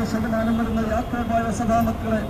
ശതമാനം വരുന്ന യാക്കോബായ സഭാമക്കളെ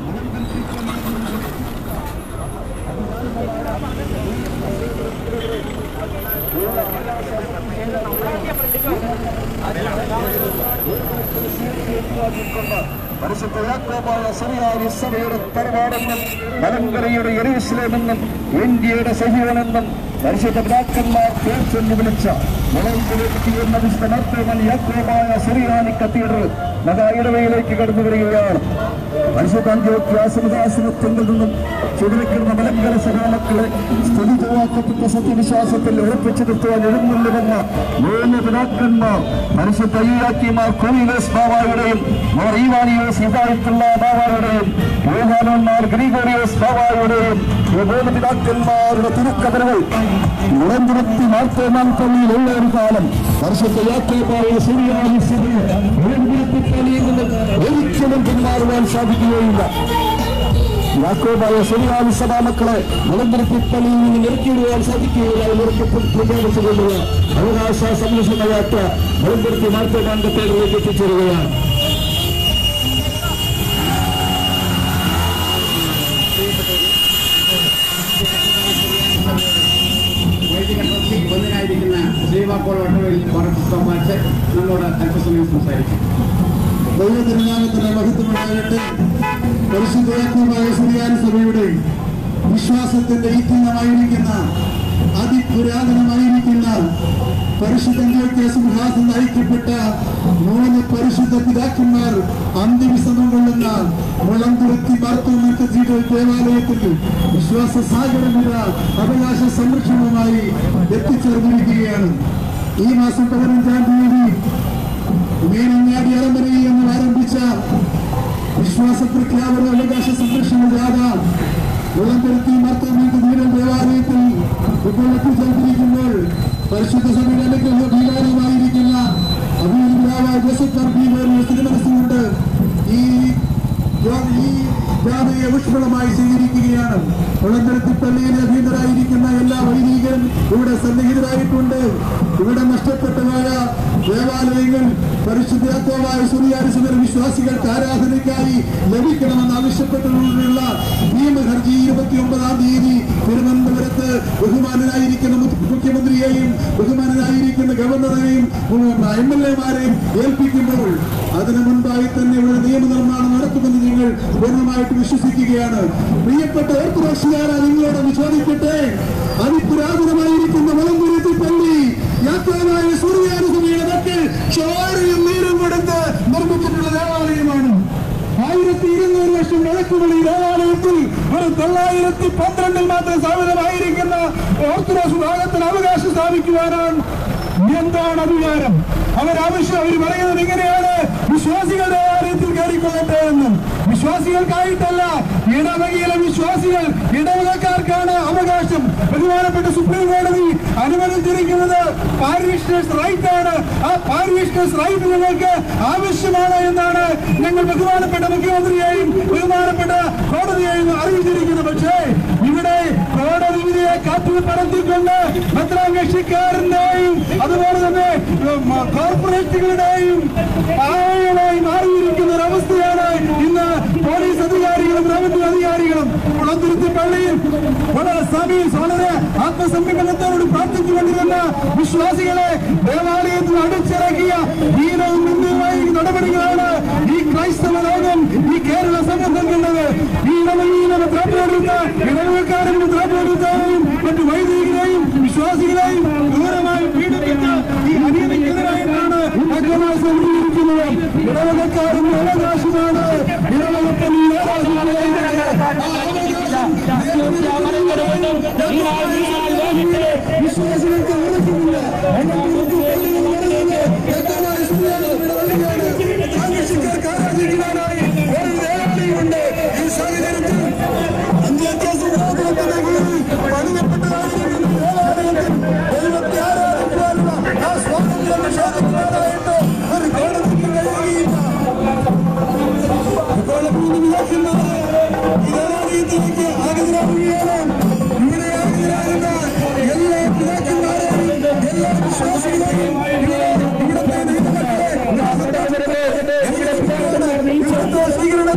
പരിശുദ്ധ യാക്കോബായ സെമിനാരി സഭയുടെ തറവാടെന്നും മലങ്കരയുടെ യെരൂശലേമെന്നും ഇന്ത്യയുടെ സഹീവനെന്നും പരിശുദ്ധ പിതാക്കന്മാർ പേർച്ചൊന്ന് വിളിച്ച മുളങ്കിലേക്ക് എന്ന വിശുദ്ധ മർത്തമൻ യാക്കോബായ സെറിയാനി കത്തീഡ്രൽ മഹാ ഇടവയിലേക്ക് കടന്നു വരികയാണ് പരിശുദ്ധ അന്ത്യോക്യാസനദാസനത്തിൽ നിന്നും ചിതറിക്കുന്ന മലങ്കര സഭാമക്കളെ സ്ഥിതിവാക്കപ്പെട്ട സത്യവിശ്വാസത്തിൽ ഉറപ്പിച്ചു നിർത്തുവാൻ എഴുന്നള്ളുവന്ന മൂന്ന് പിതാക്കന്മാർ പരിശുദ്ധ അയ്യാക്കിമാർ കോണിലേസ് ബാവായുടെയും മോർ ഈവാനിയോസ് ഹിദായത്തുള്ള ബാവായുടെയും യോഹാനന്മാർ ഗ്രീഗോറിയോസ് ബാവായുടെയും ഈ മൂന്ന് പിതാക്കന്മാരുടെ തിരുക്കഥകൾ ഉടമ്പുറത്തി മാർത്തോമാൻ പള്ളിയിലുള്ള ഒരു കാലം പരിശുദ്ധ യാത്രയുടെ ശരിയായ സ്ഥിതി ഉടമ്പുറത്തി പള്ളിയിൽ നിന്ന് ഒരിക്കലും പിന്മാറുവാൻ സാധിക്കുകയില്ല യാക്കോബായ ശരിയായ സഭാമക്കളെ മുളന്തിരത്തി പള്ളിയിൽ നിന്ന് നിറക്കിയിടുവാൻ സാധിക്കുകയില്ല ഉറപ്പിൽ പ്രഖ്യാപിച്ചുകൊണ്ടുള്ള അവകാശ സംരക്ഷണ യാത്ര മുളന്തിരത്തി മാർത്തോമാൻകത്തേടിലേക്ക് എത്തിച്ചേരുകയാണ് വൈദിക ട്രസ്റ്റി ഒന്നിനായിരിക്കുന്ന ശ്രീവാക്കോൾ വട്ടവയിൽ സംബന്ധിച്ച് നമ്മളോട് അല്പസമയം സംസാരിക്കും ദൈവതിരുനാമത്തിന്റെ മഹത്വമുണ്ടാകട്ടെ പരിശുദ്ധമായ സുറിയാനി സഭയുടെ വിശ്വാസത്തിന്റെ ഈറ്റിന്നമായിരിക്കുന്ന അതിപുരാതനമായിരിക്കുന്ന പരിശുദ്ധ സിംഹാസനം നയിക്കപ്പെട്ട മൂന്ന് പരിശുദ്ധ പിതാക്കന്മാർ അന്ത്യവിശ്രമം കൊള്ളുന്ന മുളന്തുരുത്തി മാർത്തോമ കത്തീഡ്രൽ ദേവാലയത്തിൽ വിശ്വാസ സാഗരമിത അവകാശ സംരക്ഷണവുമായി എത്തിച്ചേർന്നിരിക്കുകയാണ് ഈ മാസം പതിനഞ്ചാം തീയതി മീനങ്ങാടി അരമനയിൽ നിന്ന് ആരംഭിച്ച വിശ്വാസ പ്രഖ്യാപന അവകാശ സംരക്ഷണ ജാഥ ഉളമ്പെടുത്തി മർത്തമീട്ട് നീരൽ ദേവാലയത്തിൽ ഇപ്പോൾ എത്തിച്ചേർന്നിരിക്കുമ്പോൾ പരിശുദ്ധ സഭയുടെ അനുഗ്രഹ ഭീകാരമായിരിക്കുന്ന അഭിനന്ദാവായ ജോസഫ് കർബീമേറിയ തിരുമനസ്സുകൊണ്ട് ഈ ഈ ജാഥയെ ഊഷ്മളമായി സ്വീകരിക്കുകയാണ് കുളന്തരത്തി പള്ളിയിലെ അധീനരായിരിക്കുന്ന എല്ലാ വൈദികരും ഇവിടെ സന്നിഹിതരായിട്ടുണ്ട് ഇവിടെ നഷ്ടപ്പെട്ടതായ ദേവാലയങ്ങൾ പരിശുദ്ധാത്മമായ സൂര്യാരിസുമര വിശ്വാസികൾക്ക് ആരാധനയ്ക്കായി ലഭിക്കണമെന്ന് ആവശ്യപ്പെട്ടുള്ള നിയമ ഹർജി ഇരുപത്തി ഒമ്പതാം തീയതി തിരുവനന്തപുരത്ത് ബഹുമാനനായിരിക്കുന്ന മുഖ്യ- മുഖ്യമന്ത്രിയെയും ബഹുമാനനായിരിക്കുന്ന ഗവർണറെയും എം എൽ എമാരെയും ഏൽപ്പിക്കുമ്പോൾ അതിനു മുൻപായി തന്നെ ഇവിടെ നിയമനിർമ്മാണം നടക്കുമെന്ന് നിങ്ങൾ പൂർണ്ണമായിട്ട് വിശ്വസിക്കുകയാണ് പ്രിയപ്പെട്ട ഓർത്തഡോക്സുകാരാ നിങ്ങളോട് ചോദിക്കട്ടെ അതിപുരാതനമായിരിക്കുന്ന മലമ്പുരത്തി പള്ളി യാത്രമായ സൂര്യാനുസമയുടെ മക്കൾ ചോരയും നീരും കൊടുത്ത് നിർമ്മിച്ചിട്ടുള്ള ദേവാലയമാണ് ആയിരത്തി ഇരുന്നൂറ് വർഷം വഴക്കുള്ള ഈ ദേവാലയത്തിൽ വെറും തൊള്ളായിരത്തി പന്ത്രണ്ടിൽ മാത്രം സ്ഥാപിതമായിരിക്കുന്ന ഓർത്തഡോക്സ് വിഭാഗത്തിന് അവകാശം സ്ഥാപിക്കുവാനാണ് എന്താണ് അധികാരം അവരാവശ്യം അവർ പറയുന്നത് ഇങ്ങനെയാണ് വിശ്വാസികൾ ദേവാലയത്തിൽ കയറിക്കൊള്ളട്ടെ എന്നും വിശ്വാസികൾക്കായിട്ടല്ല ഇടവകയിലെ വിശ്വാസികൾ ഇടവകക്കാർക്കാണ് അവകാശം ബഹുമാനപ്പെട്ട സുപ്രീം കോടതി അനുവദിച്ചിരിക്കുന്നത് പാരിഷണേഴ്സ് റൈറ്റ് ആണ് ആ പാരിഷണേഴ്സ് റൈറ്റ് ഞങ്ങൾക്ക് ആവശ്യമാണ് എന്നാണ് ഞങ്ങൾ ബഹുമാനപ്പെട്ട മുഖ്യമന്ത്രിയെയും ബഹുമാനപ്പെട്ട കോടതിയെയും അറിയിച്ചിരിക്കുന്നത് പക്ഷേ ഇവിടെ കോടതി വിധിയെ കാറ്റിൽ പറത്തിക്കൊണ്ട് പത്രാം കക്ഷിക്കാരന്റെയും അതുപോലെ തന്നെ ഉം, കോർപ്പറേറ്റുകളുടെയും പാവങ്ങളായി മാറിയിരിക്കുന്ന ഒരവസ്ഥയാണ് ഇന്ന് പോലീസ് അധികാരികളും റവന്യൂ അധികാരികളും കുളത്തുരുത്തി പള്ളിയിൽ വളരെ സമയം വളരെ ആത്മസംയമനത്തോട് പ്രാർത്ഥിച്ചുകൊണ്ടിരുന്ന വിശ്വാസികളെ ദേവാലയത്തിൽ അടിച്ചിറക്കിയ ഹീനവും നിന്ദ്യവുമായ നടപടികളാണ് ഈ ക്രൈസ്തവ ലോകം ഈ കേരള സമൂഹം കണ്ടത് ഈ ഇടവകയിലെ ദ്രാപെടുത്ത ഇടവക്കാരും ദ്രാപെടുത്താനും മറ്റു വൈദികരെയും വിശ്വാസികളെയും ക്രൂരമായി പീഡിപ്പിച്ച ഈ അനീതിക്കെതിരായിട്ടാണ് അക്രമം സംഭവിക്കുന്നത് ഇടവകക്കാരും അവകാശമാണ് ഇടവകപ്പള്ളി വിശ്വാസികൾക്ക് ഉറപ്പുമില്ല ആകർഷിക്കാർക്ക് ആരാധിക്കുവാനായി ഒരു ദേവാലയമുണ്ട് ഈ സാഹചര്യത്തിൽ അന്ത്യാഭ്യാസ പ്രവർത്തനത്തിന് കീഴിൽ പണിതപ്പെട്ടതായിരിക്കുന്ന ദേവാലയത്തിൽ ദൈവത്തെ ആരാധിക്കുവാനുള്ള ആ സ്വാതന്ത്ര്യം നിഷേധിക്കുവാനായിട്ട് ഒരു കോടതിക്ക് കഴിയുകയില്ല ഇപ്പോൾ മൂന്ന് വിചാരിക്കുന്നത് ഈ ദേവാലയത്തിലേക്ക് ആഗതരാകുകയാണ് ഇവിടെ ആഗതരാകുന്ന എല്ലാ പിതാക്കന്മാരെ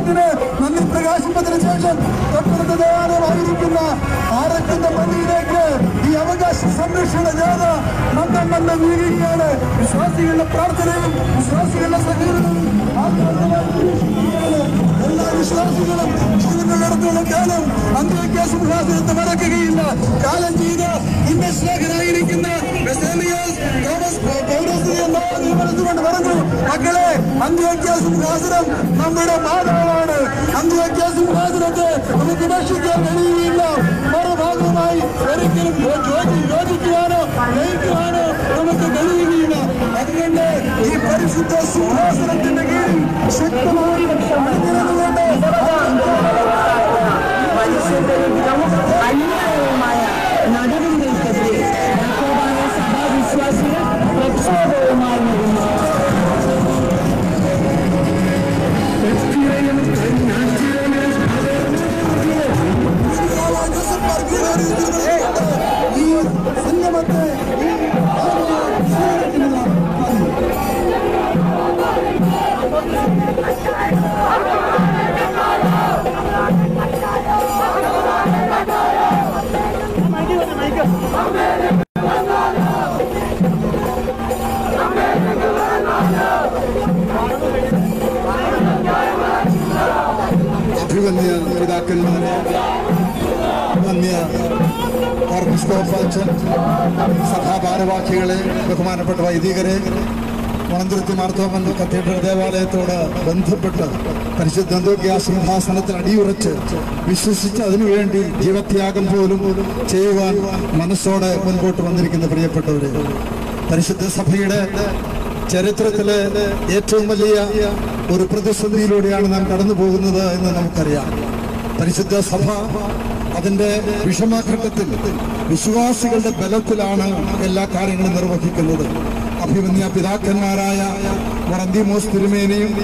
ദൈവത്തിന് നന്ദി പ്രകാശിപ്പതിനു ശേഷം തൊട്ടടുത്ത ദേവാലയമായിരിക്കുന്ന ആരക്കുന്ന പള്ളിയിലേക്ക് ഈ അവകാശ സംരക്ഷണ ജാഥ മന്ദം മന്ദം വീഴുകയാണ് വിശ്വാസികളുടെ പ്രാർത്ഥനയും വിശ്വാസികളുടെ സഹകരണവും ആത്മാർത്ഥമായി പ്രതീക്ഷിക്കുകയാണ്. എല്ലാ വിശ്വാസികളും ജീവനുള്ളിടത്തോളം കാലം അന്ത്യോക്യ സിംഹാസനത്തെ മറക്കുകയില്ല കാലം ചെയ്ത ഇന്നശ്ലേഖനായിരിക്കുന്ന ബെസേലിയോസ് തോമസ് പൗലോസിനെ നാമത്തിൽ വിളിച്ചുകൊണ്ട് പറഞ്ഞു മക്കളെ അന്ത്യോക്യ സിംഹാസനം നമ്മുടെ മാതാവാണ് അന്ത്യോക്യ സിംഹാസനത്തെ നമുക്ക് ഉപേക്ഷിക്കാൻ കഴിയുകയില്ല മറുഭാഗവുമായി ഒരിക്കലും യോജി യോജിക്കുവാനോ ലയിക്കുവാനോ നമുക്ക് കഴിയുകയില്ല അതുകൊണ്ട് ഈ പരിശുദ്ധ സിംഹാസനത്തിന്റെ കീഴിൽ ശക്തമായി അണിനിരന്നുകൊണ്ട് മനുഷ്യവിരുദ്ധവും അന്യായവുമായ നടപടികൾക്കെതിരെ യാക്കോബായ സഭാവിശ്വാസികൾ പ്രക്ഷോഭവുമായി വരുന്നു ഈ സംഗമത്തെ ഈ ആളുകളെ സ്വീകരിക്കുന്ന അഭിവന്യ പിതാക്കന്മാരെ വന്യ ഓർക്കിസ്കോപ്പാച്ചൻ സഭാ ഭാരവാഹികളെ ബഹുമാനപ്പെട്ട വൈദികരെ മണന്തുരുത്തി മാർത്തോമൻ കത്തീഡ്രൽ ദേവാലയത്തോട് ബന്ധപ്പെട്ട് പരിശുദ്ധ അന്തോഗ്യ സിംഹാസനത്തിൽ അടിയുറച്ച് വിശ്വസിച്ച് അതിനുവേണ്ടി ജീവത്യാഗം പോലും ചെയ്യുവാൻ മനസ്സോടെ മുൻപോട്ട് വന്നിരിക്കുന്ന പ്രിയപ്പെട്ടവരെ പരിശുദ്ധ സഭയുടെ ചരിത്രത്തിലെ ഏറ്റവും വലിയ ഒരു പ്രതിസന്ധിയിലൂടെയാണ് നാം കടന്നു പോകുന്നത് എന്ന് നമുക്കറിയാം പരിശുദ്ധ സഭ അതിന്റെ വിഷമഘട്ടത്തിൽ വിശ്വാസികളുടെ ബലത്തിലാണ് എല്ലാ കാര്യങ്ങളും നിർവഹിക്കുന്നത് അഭിമന്യ പിതാക്കന്മാരായ വറന്തിമോസ് തിരുമേനയും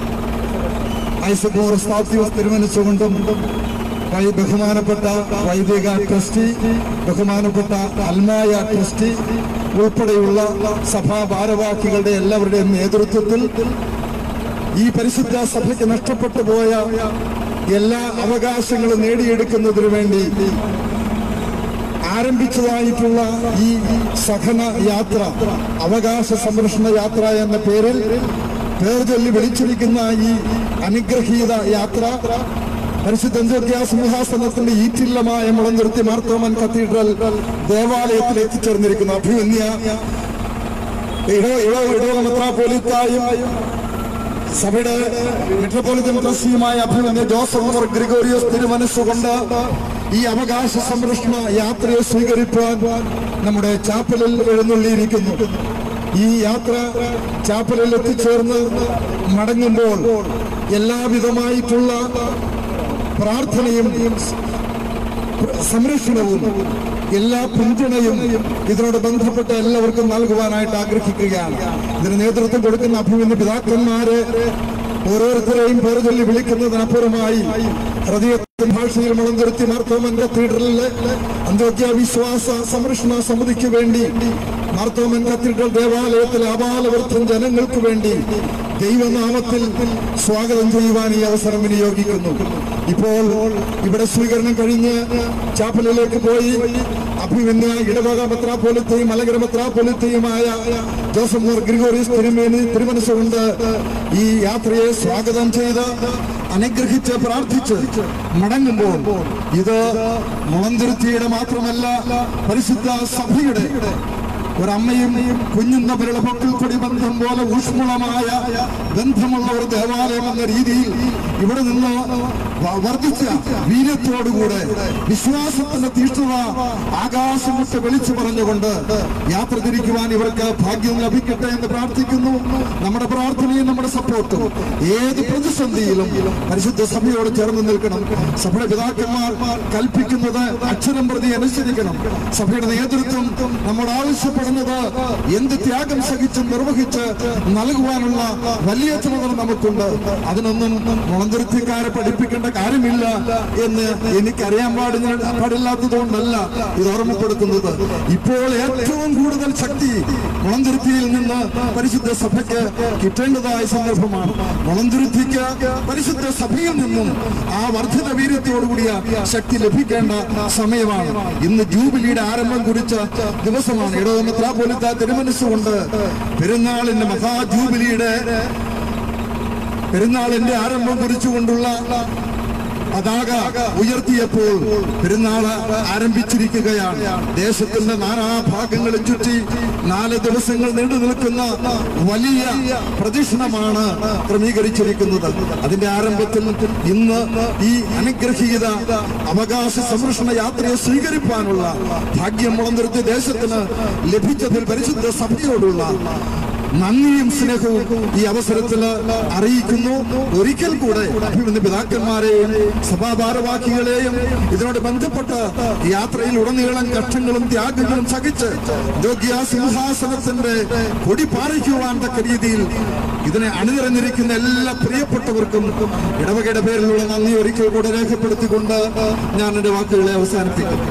ഐസക് മോറസ്താത്യോസ് തിരുമനസുകൊണ്ടും വൈ- ബഹുമാനപ്പെട്ട വൈദിക ട്രസ്റ്റി ബഹുമാനപ്പെട്ട അൽമായ ട്രസ്റ്റി ഉൾപ്പെടെയുള്ള സഭാ ഭാരവാഹികളുടെ എല്ലാവരുടെയും നേതൃത്വത്തിൽ ഈ പരിശുദ്ധ സഭയ്ക്ക് നഷ്ടപ്പെട്ടു പോയ എല്ലാ അവകാശങ്ങളും നേടിയെടുക്കുന്നതിനു വേണ്ടി ആരംഭിച്ചതായിട്ടുള്ള ഈ സഹന യാത്ര അവകാശ സംരക്ഷണ യാത്ര എന്ന പേരിൽ പേർ ചൊല്ലി വിളിച്ചിരിക്കുന്ന ഈ അനുഗ്രഹീത യാത്ര പരിശുദ്ധ അന്ത്യോക്യ സിംഹാസനത്തിന്റെ ഈറ്റില്ലമായ മുളന്തിരുത്തി മാർത്തോമൻ കത്തീഡ്രൽ ദേവാലയത്തിൽ എത്തിച്ചേർന്നിരിക്കുന്നു അഭിമന്യ ഇടോ ഇടോ ഇടോ മെത്രാപോലിത്തായും സഭയുടെ മെട്രോപൊളിറ്റൻ ട്രസ്റ്റിയുമായ അഭിമന്യ ജോസഫ് മോർ ഗ്രിഗോറിയോസ് തിരുമനസ്സുകൊണ്ട് ഈ അവകാശ സംരക്ഷണ യാത്രയെ സ്വീകരിപ്പാൻ നമ്മുടെ ചാപ്പലിൽ എഴുന്നള്ളിയിരിക്കുന്നു ഈ യാത്ര ചാപ്പലിൽ എത്തിച്ചേർന്ന് മടങ്ങുമ്പോൾ എല്ലാവിധമായിട്ടുള്ള പ്രാർത്ഥനയും സംരക്ഷണവും എല്ലാ പിന്തുണയും ഇതിനോട് ബന്ധപ്പെട്ട എല്ലാവർക്കും നൽകുവാനായിട്ട് ആഗ്രഹിക്കുകയാണ് ഇതിന് നേതൃത്വം കൊടുക്കുന്ന അഭിമന്യ പിതാക്കന്മാരെ ഓരോരുത്തരെയും പേര് ചൊല്ലി വിളിക്കുന്നതിനപ്പുറമായി ഹൃദയത്തിൻ ഭാഷയിൽ മുളന്തിരുത്തി മാർത്തോമൻ കത്തീഡ്രലിലെ അന്ത്യോക്യ വിശ്വാസ സംരക്ഷണ സമിതിക്ക് വേണ്ടി മാർത്തോമൻ കത്തീഡ്രൽ ദേവാലയത്തിലെ അപാലവൃദ്ധം ജനങ്ങൾക്ക് വേണ്ടി ദൈവനാമത്തിൽ സ്വാഗതം ചെയ്യുവാൻ ഈ അവസരം വിനിയോഗിക്കുന്നു ഇപ്പോൾ ഇവിടെ സ്വീകരണം കഴിഞ്ഞ് ചാപ്പലിലേക്ക് പോയി അഭിമന്യ ഇടവക മെത്രാപോലിത്തെയും മലകര മെത്രാപോലിത്തെയുമായ ജോസഫ് മോർ ഗ്രിഗോറിയസ് തിരുമേനി തിരുമനസ്സുകൊണ്ട് ഈ യാത്രയെ സ്വാഗതം ചെയ്ത് അനുഗ്രഹിച്ച് പ്രാർത്ഥിച്ച് മടങ്ങുമ്പോൾ ഇത് മുളന്തിരുത്തിയുടെ മാത്രമല്ല പരിശുദ്ധ സഭയുടെ ഒരമ്മയും കുഞ്ഞും തമ്മിലുള്ള പൊക്കിൽ കൊടി ബന്ധം പോലെ ഊഷ്മളമായ ബന്ധമുള്ള ഒരു ദേവാലയം എന്ന രീതിയിൽ ഇവിടെ നിന്ന് വ- വർദ്ധിച്ച വീര്യത്തോടുകൂടെ വിശ്വാസത്തിന്റെ തീഷ്ണത ആകാശം വിട്ട് വിളിച്ചു പറഞ്ഞുകൊണ്ട് യാത്ര തിരിക്കുവാൻ ഇവർക്ക് ഭാഗ്യം ലഭിക്കട്ടെ എന്ന് പ്രാർത്ഥിക്കുന്നു നമ്മുടെ പ്രാർത്ഥനയും നമ്മുടെ സപ്പോർട്ടും ഏത് പ്രതിസന്ധിയിലും പരിശുദ്ധ സഭയോട് ചേർന്ന് നിൽക്കണം സഭയുടെ പിതാക്കന്മാർ കൽപ്പിക്കുന്നത് അക്ഷരം പ്രതി അനുസരിക്കണം സഭയുടെ നേതൃത്വം നമ്മോട് ആവശ്യപ്പെടുന്നത് പറഞ്ഞത് എന്ത് ത്യാഗം സഹിച്ച് നിർവഹിച്ച് നൽകുവാനുള്ള വലിയ ചുമതല നമുക്കുണ്ട് അതിനൊന്നും മുളന്തുരുത്തിക്കാരെ പഠിപ്പിക്കേണ്ട കാര്യമില്ല എന്ന് എനിക്കറിയാൻ പാടില്ല പാടില്ലാത്തതുകൊണ്ടല്ല ഇത് ഓർമ്മപ്പെടുത്തുന്നത് ഇപ്പോൾ ഏറ്റവും കൂടുതൽ ശക്തി മുളന്തുരുത്തിയിൽ നിന്ന് പരിശുദ്ധ സഭയ്ക്ക് കിട്ടേണ്ടതായ സന്ദർഭമാണ് മുളന്തുരുത്തിക്ക് പരിശുദ്ധ സഭയിൽ നിന്നും ആ വർദ്ധിത വീര്യത്തോടുകൂടിയ ശക്തി ലഭിക്കേണ്ട സമയമാണ് ഇന്ന് ജൂബിലിയുടെ ആരംഭം കുറിച്ച ദിവസമാണ് ഇടവ മെത്രാപോലിത്ത തിരുമനസ്സുകൊണ്ട് പെരുന്നാളിന്റെ മഹാജൂബിലിയുടെ പെരുന്നാളിന്റെ ആരംഭം കുറിച്ചുകൊണ്ടുള്ള പതാക ഉയർത്തിയപ്പോൾ പെരുന്നാള് ആരംഭിച്ചിരിക്കുകയാണ് ദേശത്തിന്റെ നാനാഭാഗങ്ങളിൽ ചുറ്റി നാല് ദിവസങ്ങൾ നീണ്ടു നിൽക്കുന്ന വലിയ പ്രദക്ഷിണമാണ് ക്രമീകരിച്ചിരിക്കുന്നത് അതിന്റെ ആരംഭത്തിൽ ഇന്ന് ഈ അനുഗ്രഹീത അവകാശ സംരക്ഷണ യാത്രയെ സ്വീകരിപ്പാനുള്ള ഭാഗ്യം മുളന്തിരുത്തി ദേശത്തിന് ലഭിച്ചതിൽ പരിശുദ്ധ സഭയോടുള്ള നന്ദിയും സ്നേഹവും ഈ അവസരത്തിൽ അറിയിക്കുന്നു ഒരിക്കൽ കൂടെ അഭിമന്യ പിതാക്കന്മാരെയും സഭാഭാരവാഹികളെയും ഇതിനോട് ബന്ധപ്പെട്ട യാത്രയിൽ ഉടനീളം കഷ്ടങ്ങളും ത്യാഗങ്ങളും സഹിച്ച് യോഗ്യ സിംഹാസനത്തിന്റെ കൊടി പാറിക്കുവാൻ തക്ക രീതിയിൽ ഇതിനെ അണിനിറഞ്ഞിരിക്കുന്ന എല്ലാ പ്രിയപ്പെട്ടവർക്കും ഇടവകയുടെ പേരിലുള്ള നന്ദി ഒരിക്കൽ കൂടെ രേഖപ്പെടുത്തിക്കൊണ്ട് ഞാൻ എന്റെ വാക്കുകളെ അവസാനിപ്പിക്കും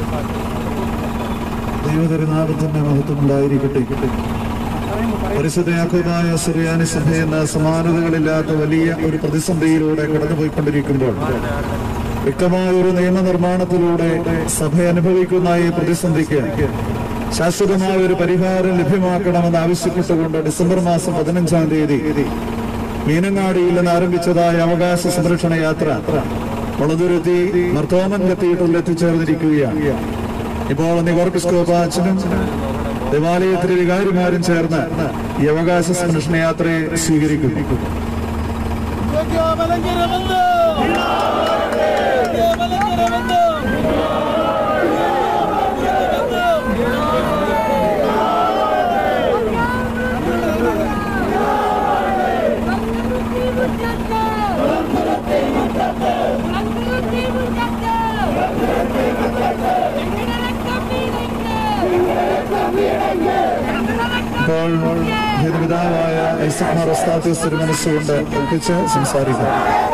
ദൈവതിരുനാമത്തിന്റെ മഹത്വം ഉണ്ടായിരിക്കട്ടെ പരിശുദ്ധ യാക്കോബായ സുറിയാനി സഭ എന്ന സമാനതകളില്ലാത്ത വലിയ ഒരു പ്രതിസന്ധിയിലൂടെ കടന്നുപോയിക്കൊണ്ടിരിക്കുമ്പോൾ വ്യക്തമായ ഒരു നിയമനിർമ്മാണത്തിലൂടെ സഭ അനുഭവിക്കുന്ന ഈ പ്രതിസന്ധിക്ക് ശാശ്വതമായ ഒരു പരിഹാരം ലഭ്യമാക്കണമെന്ന് ആവശ്യപ്പെട്ടുകൊണ്ട് ഡിസംബർ മാസം പതിനഞ്ചാം തീയതി മീനങ്ങാടിയിൽ നിന്ന് ആരംഭിച്ചതായ അവകാശ സംരക്ഷണ യാത്ര മുളതുരുത്തി മർത്തോമൻ കത്തീഡ്രലിൽ എത്തിച്ചേർന്നിരിക്കുകയാണ് ഇപ്പോൾ നിവർപ്പിസ്കോപ്പാച്ചനും ദേവാലയത്തിലെ വികാരിമാരും ചേർന്ന് ഈ അവകാശ സംരക്ഷണ യാത്രയെ സ്വീകരിക്കുന്നു ഇപ്പോൾ ഹിതപിതാവായ ഐസക് മാർ ഒസ്താത്തിസ് തിരുമനസ്സുകൊണ്ട് ഒപ്പിച്ച് സംസാരിക്കും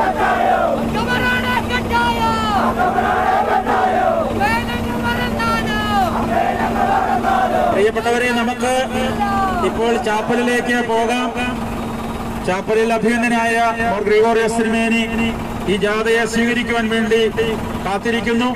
പ്രിയപ്പെട്ടവരെ നമുക്ക് ഇപ്പോൾ ചാപ്പലിലേക്ക് പോകാം ചാപ്പലിൽ അഭിനന്ദനായ മോർ ഗ്രിഗോറിയസ് തിരുമേനി ഈ ജാഥയെ സ്വീകരിക്കുവാൻ വേണ്ടി കാത്തിരിക്കുന്നു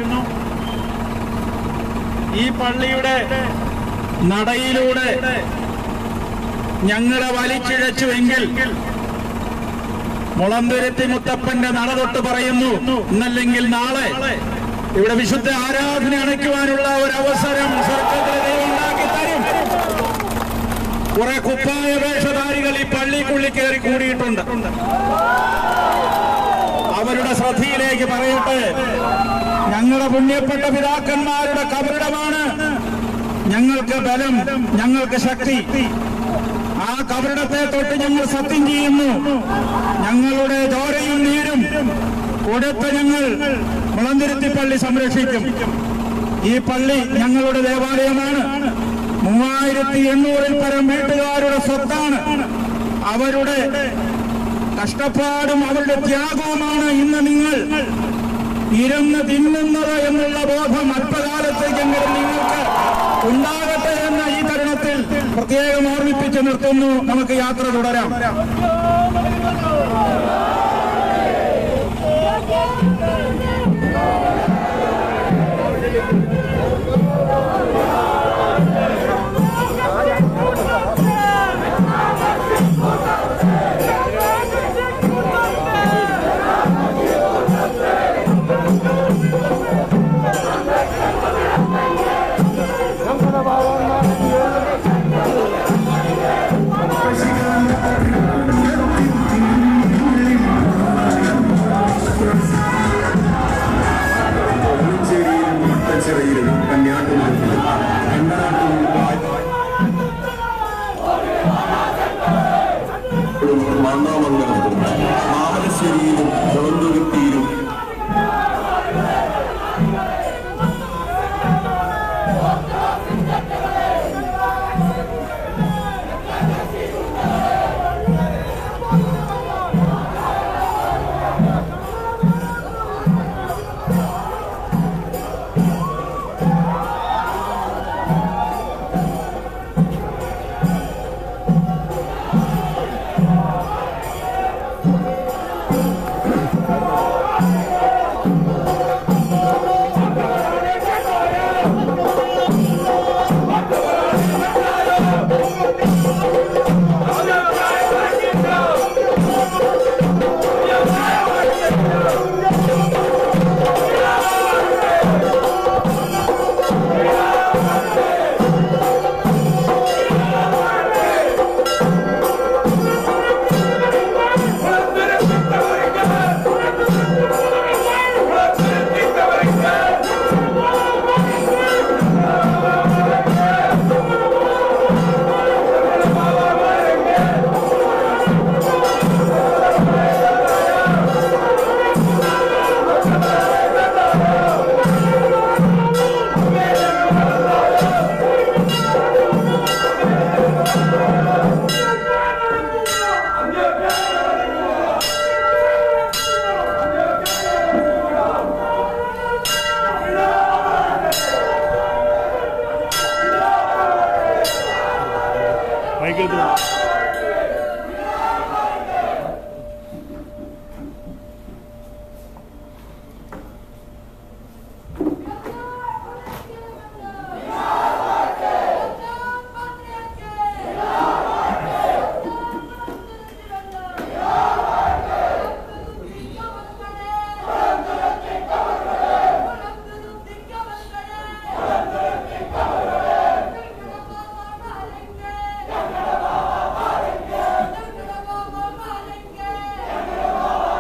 ഈ പള്ളിയുടെ നടയിലൂടെ ഞങ്ങളെ വലിച്ചിഴച്ചുവെങ്കിൽ മുളന്തുരുത്തി മുത്തപ്പന്റെ നട തൊട്ട് പറയുന്നു ഇന്നല്ലെങ്കിൽ നാളെ ഇവിടെ വിശുദ്ധ ആരാധന അണയ്ക്കുവാനുള്ള ഒരു അവസരം സ്വർഗത്തിലെ ദൈവം ഉണ്ടാക്കി തരും കുറെ കുപ്പായ വേഷധാരികൾ ഈ പള്ളിക്കുള്ളിൽ കയറി കൂടിയിട്ടുണ്ട് അവരുടെ ശ്രദ്ധയിലേക്ക് പറയട്ടെ ഞങ്ങളുടെ പുണ്യപ്പെട്ട പിതാക്കന്മാരുടെ കബറിടമാണ് ഞങ്ങൾക്ക് ബലം ഞങ്ങൾക്ക് ശക്തി ആ കബറിടത്തെ തൊട്ട് ഞങ്ങൾ സത്യം ചെയ്യുന്നു ഞങ്ങളുടെ ചോരയും നീരും കൊടുത്ത് ഞങ്ങൾ മുളന്തിരുത്തി പള്ളി സംരക്ഷിക്കും ഈ പള്ളി ഞങ്ങളുടെ ദേവാലയമാണ് മൂവായിരത്തി എണ്ണൂറിൽ പരം വീട്ടുകാരുടെ സ്വത്താണ് അവരുടെ കഷ്ടപ്പാടും അവരുടെ ത്യാഗവുമാണ് ഇന്ന് നിങ്ങൾ ഇരുന്ന് തിന്നുന്നത് എന്നുള്ള ബോധം അല്പകാലത്തേക്കെങ്കിലും നിങ്ങൾക്ക് ഉണ്ടാകട്ടെ എന്ന ഈ തരുണത്തിൽ പ്രത്യേകം ഓർമ്മിപ്പിച്ച് നിർത്തുന്നു നമുക്ക് യാത്ര തുടരാം ും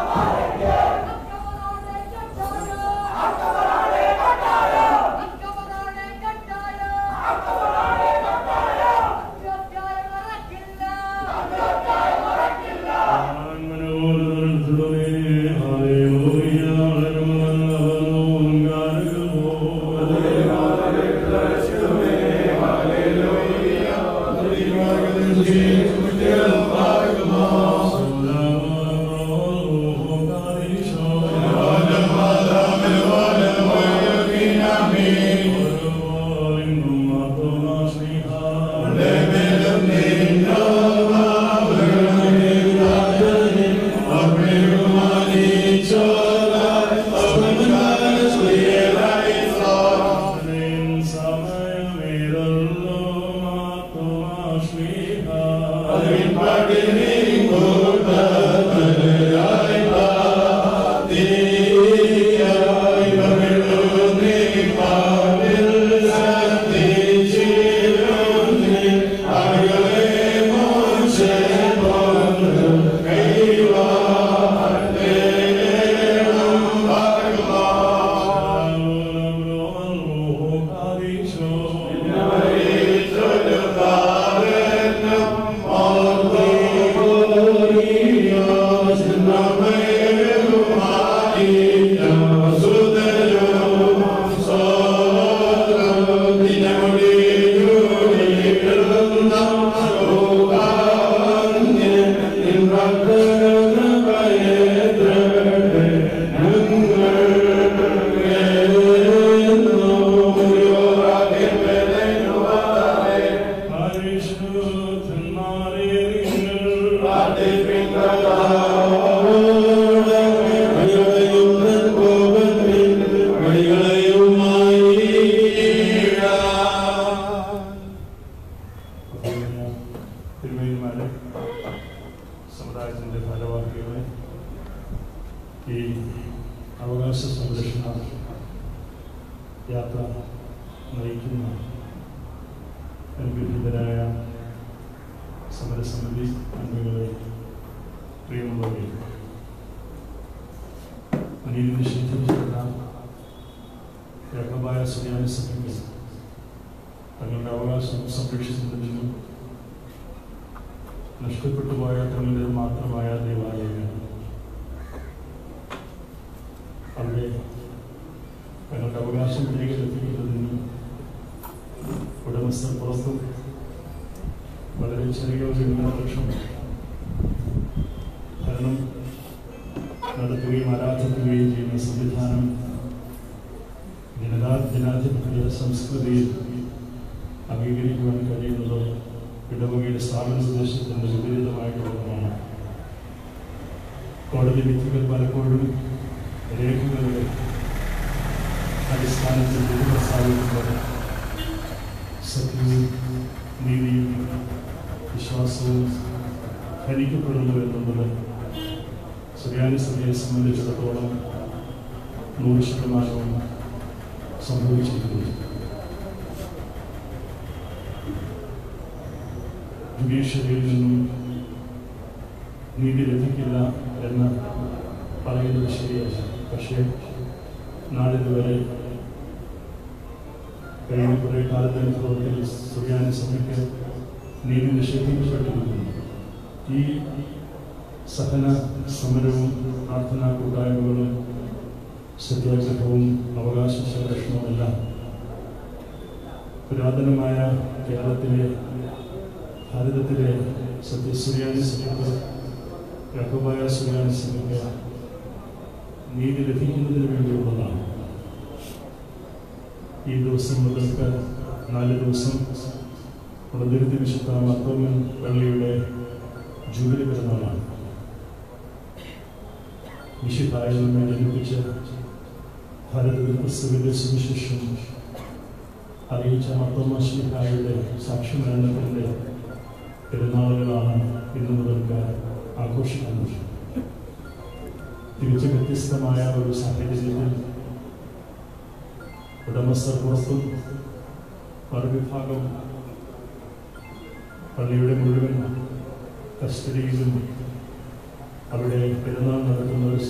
തിരുമേനിമാരെ സമുദായത്തിൻ്റെ ഭാരവാഹികളെ ഈ അവകാശ സംരക്ഷണ യാത്ര നയിക്കുന്ന അനുഗ്രഹീതരായ സമരസമിതി അംഗങ്ങളെ പ്രിയമുള്ളവരെ അനിയൻ നിഷേധിക്കപ്പെട്ട യാക്കോബായ സുറിയാനി സഭയ്ക്ക് തങ്ങളുടെ അവകാശം സംരക്ഷിക്കുന്നതിനും നഷ്ടപ്പെട്ടു പോയ തങ്ങളുടെ മാത്രമായ ദേവാലയങ്ങൾ അവിടെ തങ്ങളുടെ അവകാശം തിരികെ ലഭിക്കുന്നതിനും ഉടമസ്ഥർ പുറത്തും വളരെ ചെറിയ ഒരു ന്യൂനപക്ഷം ഭരണം നടത്തുകയും ആരാധിക്കുകയും ചെയ്യുന്ന സംവിധാനം ജനതാ ജനാധിപത്യ സംസ്കൃതിയിൽ അംഗീകരിക്കുവാൻ കഴിയുന്നത് ഇടവകയുടെ സ്ഥാപന ഉദ്ദേശത്തിൻ്റെ വിപരീതമായിട്ടുള്ളതാണ് കോടതി വിധികൾ പലപ്പോഴും രേഖകളുടെ അടിസ്ഥാനത്തിൽ വിധി പ്രസ്താവിക്കുന്നത് സത്യവും നീതിയും വിശ്വാസവും ഹരിക്കപ്പെടുന്നു എന്നുള്ളത് സുറിയാനി സഭയെ സംബന്ധിച്ചിടത്തോളം നൂറ് ശതമാനവും സംഭവിച്ചിരിക്കുന്നു ജുഡീഷ്യറിയിൽ നിന്നും നീതി ലഭിക്കില്ല എന്ന് പറയുന്നത് ശരിയല്ല പക്ഷേ നാളിതുവരെ കഴിഞ്ഞ കുറേ കാലത്തിന് പുറത്തിൽ സുറിയാനി സഭയ്ക്ക് നീതി നിഷേധിക്കപ്പെട്ടിരിക്കുന്നു ഈ സഹന സമരവും പ്രാർത്ഥനാ കൂട്ടായ്മകളും സത്യാഗ്രഹവും അവകാശ സംരക്ഷണവുമെല്ലാം പുരാതനമായ കേരളത്തിലെ ഭാരതത്തിലെ സത്യസുറിയാനി സഭയ്ക്ക് യാക്കോബായ സുറിയാനി സഭയ്ക്ക് നീതി ലഭിക്കുന്നതിന് വേണ്ടിയുള്ളതാണ് ഈ ദിവസം മുതൽക്ക് നാല് ദിവസം പ്രതിരുതി വിശുദ്ധ മർത്തോമൻ പള്ളിയുടെ ജൂബിലി പെരുന്നാളാണ് വിശുദ്ധായ നമ്മെ ജനിപ്പിച്ച് ഭാരതത്തിൽ ക്രിസ്തുവിന്റെ സുവിശേഷം അറിയിച്ച മർത്തോമാശ്രീഹായുടെ സാക്ഷിമരണത്തിൻ്റെ പെരുന്നാളുകളാണ് ഇന്നു മുതൽക്ക് ആഘോഷിക്കുന്നത് തികച്ചും വ്യത്യസ്തമായ ഒരു സാഹചര്യത്തിൽ ഉടമസ്ഥർ പുറത്തും മറുവിഭാഗം പള്ളിയുടെ മുഴുവൻ കസ്റ്റഡിയിലും അവിടെ പെരുന്നാൾ നടത്തുന്ന ഒരു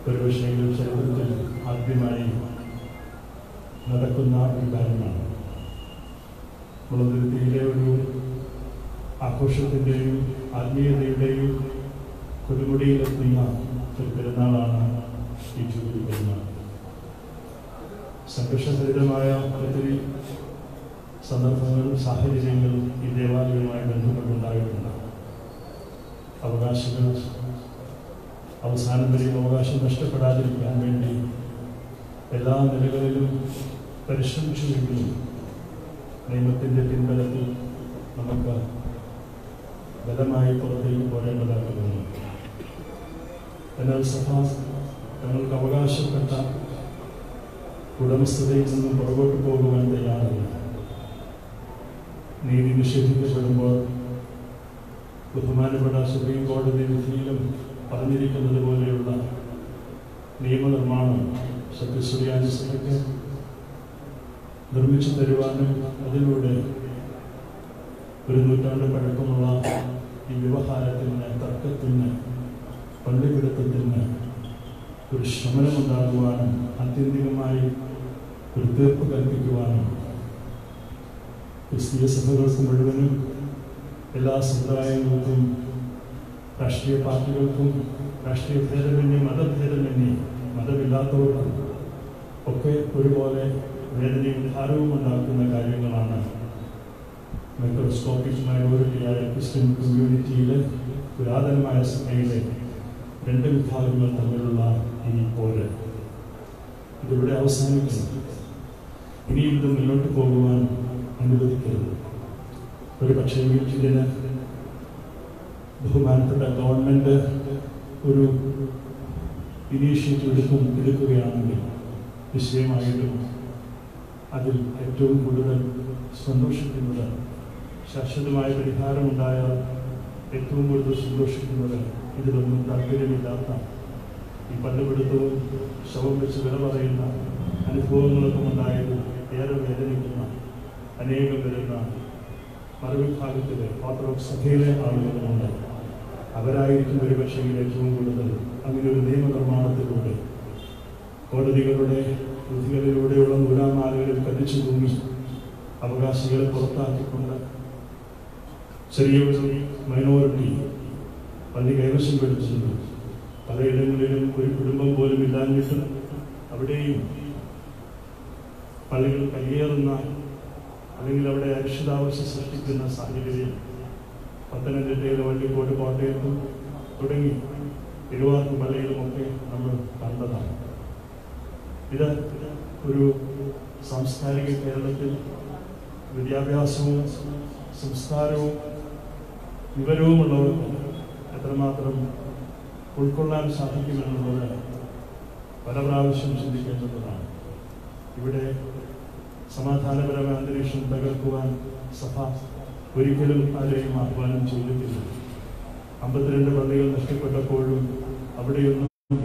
ഒരുപക്ഷെങ്കിലും ചരിത്രത്തിൽ ആദ്യമായി നടക്കുന്ന ഒരു കാര്യമാണ് മുളന്തുരുത്തിയിലെ ഒരു ആഘോഷത്തിൻ്റെയും ആത്മീയതയുടെയും കൊടുമുടിയിലെത്തുന്ന ഒരു പെരുന്നാളാണ് ഈ ജൂബിലി പെരുന്നാൾ സംഘർഷഭരിതമായ ഒത്തിരി സന്ദർഭങ്ങളും സാഹചര്യങ്ങളും ഈ ദേവാലയവുമായി ബന്ധപ്പെട്ടുണ്ടായിട്ടുണ്ട് അവകാശികൾ അവസാനം വരെയും അവകാശം നഷ്ടപ്പെടാതിരിക്കാൻ വേണ്ടി എല്ലാ നിലകളിലും പരിശ്രമിച്ചുവെങ്കിലും നിയമത്തിൻ്റെ പിൻബലത്തിൽ നമുക്ക് ബലമായി പുറത്തേക്ക് പോരേണ്ടതായിട്ട് വന്നു എന്നാൽ സഭ തങ്ങൾക്ക് അവകാശപ്പെട്ട ഉടമസ്ഥതയിൽ നിന്നും പുറകോട്ട് പോകുവാൻ തയ്യാറില്ല നീതി നിഷേധിക്കപ്പെടുമ്പോൾ ബഹുമാനപ്പെട്ട സുപ്രീം കോടതി വിധിയിലും പറഞ്ഞിരിക്കുന്നത് പോലെയുള്ള നിയമനിർമ്മാണം സത്യശ്രീയാനി സഭയ്ക്ക് നിർമ്മിച്ചു തരുവാനും അതിലൂടെ ഒരു നൂറ്റാണ്ട് പഴക്കമുള്ള ഈ വ്യവഹാരത്തിന് തർക്കത്തിന് പള്ളിപിടുത്തത്തിന് ഒരു ശമനമുണ്ടാകുവാനും ആത്യന്തികമായി ഒരു തീർപ്പ് കൽപ്പിക്കുവാനും ക്രിസ്തീയ സഭകൾക്ക് മുഴുവനും എല്ലാ സമുദായങ്ങൾക്കും രാഷ്ട്രീയ പാർട്ടികൾക്കും രാഷ്ട്രീയ ഭേദമന്യേ മതഭേദമന്യേ മതമില്ലാത്തവർക്കും ഒക്കെ ഒരുപോലെ വേദനയും ഭാരവും ഉണ്ടാക്കുന്ന കാര്യങ്ങളാണ് മൈക്രോസ്കോപ്പിക് മൈനോറിറ്റിയായ ക്രിസ്ത്യൻ കമ്മ്യൂണിറ്റിയിലെ പുരാതനമായ സഭയിലെ രണ്ട് വിഭാഗങ്ങൾ തമ്മിലുള്ള ഈ പോര് ഇതിവിടെ അവസാനിക്കുന്നു ഇനിയും ഇത് മുന്നോട്ട് പോകുവാൻ അനുവദിക്കരുത് ഒരു പക്ഷേ ഇതിന് ബഹുമാനപ്പെട്ട ഗവൺമെന്റ് ഒരു ഇനീഷ്യേറ്റീവ് എടുക്കും എടുക്കുകയാണെങ്കിൽ നിശ്ചയമായിട്ടും അതിൽ ഏറ്റവും കൂടുതൽ സന്തോഷിക്കുന്നത് ശാശ്വതമായ പരിഹാരമുണ്ടായാൽ ഏറ്റവും കൂടുതൽ സന്തോഷിക്കുന്നത് ഇതിലൊന്നും താല്പര്യമില്ലാത്ത ഈ പള്ളിപിടുത്തവും ശവം വെച്ച് വില പറയുന്ന അനുഭവങ്ങളൊക്കെ ഉണ്ടായത് ഏറെ വേദനിക്കുന്ന അനേകം വരുന്ന മറുവിഭാഗത്തിലെ ഓർത്തഡോക്സ് സഭയിലെ ആളുകളുമുണ്ട് അവരായിരിക്കും ഒരുപക്ഷെ ഏറ്റവും കൂടുതൽ അങ്ങനെ ഒരു നിയമനിർമ്മാണത്തിലൂടെ കോടതികളുടെ വിധികളിലൂടെയുള്ള നൂലാമാലകളിൽ കടിച്ചു തൂങ്ങി അവകാശികളെ പുറത്താക്കിക്കൊണ്ട് ചെറിയൊരു മൈനോറിറ്റി പള്ളി കൈവശം പിടിച്ചിരുന്നു പലയിടങ്ങളിലും ഒരു കുടുംബം പോലും ഇല്ലാഞ്ഞിട്ടും അവിടെയും പള്ളികൾ കയ്യേറുന്ന അല്ലെങ്കിൽ അവിടെ അരിക്ഷിതാവശ്യം സൃഷ്ടിക്കുന്ന സാഹചര്യം പത്തനംതിട്ടയിലെ വള്ളിക്കോട് കോട്ടയത്തും തുടങ്ങി തിരുവാർക്കും പള്ളിയിലുമൊക്കെ നമ്മൾ കണ്ടതാണ് ഇത് ഒരു സാംസ്കാരിക കേരളത്തിൽ വിദ്യാഭ്യാസവും സംസ്കാരവും വിവരവുമുള്ളവർക്ക് എത്രമാത്രം ഉൾക്കൊള്ളാൻ സാധിക്കുമെന്നുള്ളത് പല പ്രാവശ്യം ചിന്തിക്കേണ്ടതാണ് ഇവിടെ സമാധാനപരമായ അന്തരീക്ഷം തകർക്കുവാൻ സഭ ഒരിക്കലും ആരെയും ആഹ്വാനം ചെയ്തിട്ടില്ല അമ്പത്തിരണ്ട് പള്ളികൾ നഷ്ടപ്പെട്ടപ്പോഴും അവിടെയൊന്നും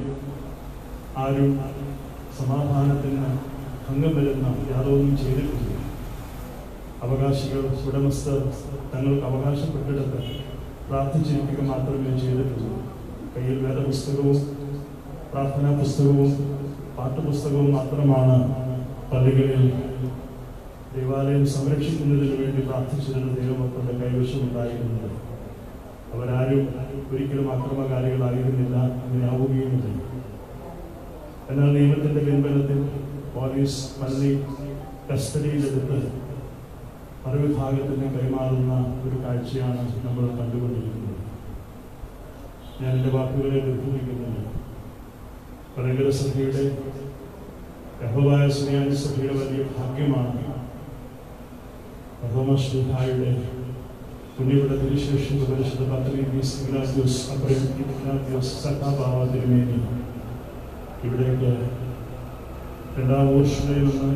ആരും സമാധാനത്തിന് ഭംഗം വരുന്ന യാതൊന്നും ചെയ്തിട്ടില്ല അവകാശികൾ ഉടമസ്ഥർ തങ്ങൾക്ക് അവകാശപ്പെട്ടിടത്ത് പ്രാർത്ഥിച്ചിരിക്കുക മാത്രമേ ചെയ്തിട്ടുള്ളൂ കയ്യിൽ വേദപുസ്തകവും പ്രാർത്ഥനാ പുസ്തകവും പാട്ടുപുസ്തകവും മാത്രമാണ് പള്ളികളിൽ ദേവാലയം സംരക്ഷിക്കുന്നതിന് വേണ്ടി പ്രാർത്ഥിച്ചിരുന്ന ദൈവമക്കളുടെ കൈവശമുണ്ടായിരുന്നത് അവരാരും ഒരിക്കലും അക്രമകാരികളായിരുന്നില്ല അങ്ങനെയാവുകയുമില്ല എന്നാൽ നിയമത്തിന്റെ പിൻബലത്തിൽ പോലീസ് പള്ളി കസ്റ്റഡിയിലെടുത്ത് മറുവിഭാഗത്തിന് കൈമാറുന്ന ഒരു കാഴ്ചയാണ് നമ്മൾ കണ്ടുകൊണ്ടിരിക്കുന്നത് ഞാൻ എൻ്റെ വാക്കുകളെ ദീർഘിപ്പിക്കുന്നില്ല പരങ്കര സഭയുടെ യഹോവായ ശ്രീയാനി സഭയുടെ വലിയ ഭാഗ്യമാണ് യഹോമ ശ്രീഹായുടെ പുണ്യയുടെ തിരുശേഷം പരിശുദ്ധ പത്രീസ് ഇഗ്നാത്യോസ് അബ്രഹിം ഇഗ്നാത്യോസ് സഖാബാവ തിരുമേനി ഇവിടേക്ക് രണ്ടാം ഊർഷയിൽ നിന്ന്